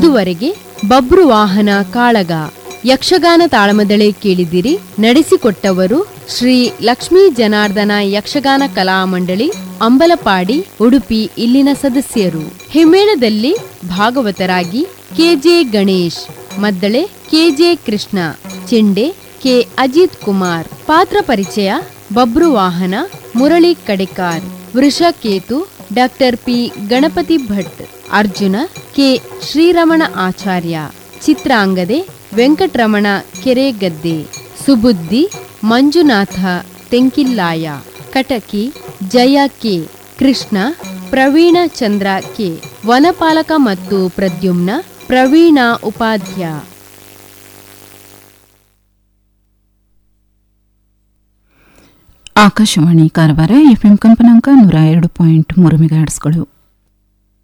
ಇದುವರೆಗೆ ಬಬ್ರು ವಾಹನ ಕಾಳಗ ಯಕ್ಷಗಾನ ತಾಳಮದಳೆ ಕೇಳಿದಿರಿ ನಡೆಸಿಕೊಟ್ಟವರು ಶ್ರೀ ಲಕ್ಷ್ಮೀ ಜನಾರ್ದನ ಯಕ್ಷಗಾನ ಕಲಾ ಮಂಡಳಿ ಅಂಬಲಪಾಡಿ ಉಡುಪಿ ಇಲ್ಲಿನ ಸದಸ್ಯರು ಹಿಮ್ಮೇಳದಲ್ಲಿ ಭಾಗವತರಾಗಿ ಕೆಜೆ ಗಣೇಶ್ ಮದ್ದಳೆ ಕೆಜೆ ಕೃಷ್ಣ ಚೆಂಡೆ ಕೆ ಅಜಿತ್ ಕುಮಾರ್ ಪಾತ್ರ ಪರಿಚಯ Babruvahana Murali Kadekar Vrishaketu doctor P Ganapati Bhat Arjuna K Shriramana Acharya Chitrangade Venkataramana Keregadde Subuddhi Manjunatha Tenkillaya Kataki Jaya K Krishna Praveena Chandra K ವನಪಾಲಕ ಮತ್ತು ಪ್ರದ್ಯುಮ್ನ ಪ್ರವೀಣ ಉಪಾಧ್ಯ ಆಕಾಶವಾಣಿ ಕಾರವಾರ ಎಫ್ಎಂ ಕಂಪನಾಂಕ ನೂರ ಎರಡು ಪಾಯಿಂಟ್ ಮೂರು ಮೆಗಾಹರ್ಟ್ಸ್ಗಳು